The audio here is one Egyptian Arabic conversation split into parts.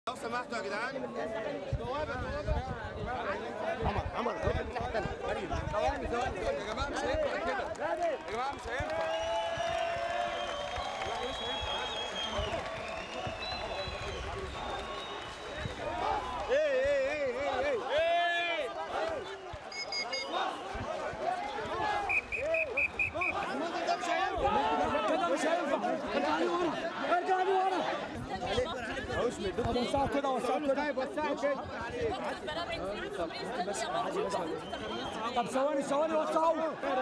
لو سمحتوا يا جدعان عمر عمر تحت انا قريب ثواني ثواني يا جماعه مش هينفع كده يا جماعه مش هينفع لا مش هينفع ايه ايه ايه ايه كده مش هينفع ارجع لي ورا ارجع لي ورا طب وسعوا كده وسعوا كده طيب وسعوا كده طب ثواني ثواني وسعوا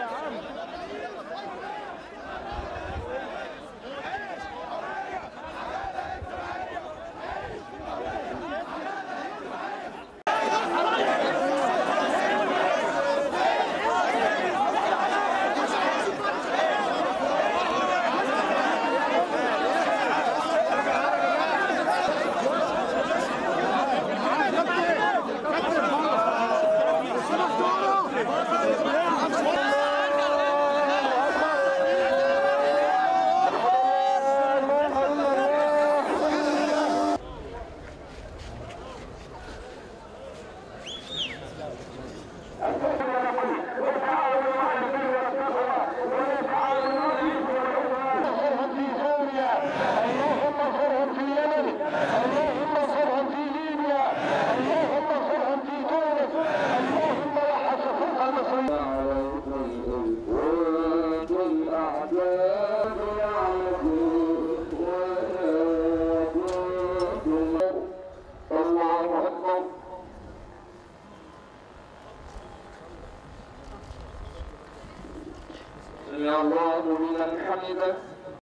الله أكبر سمع الله لمن حمده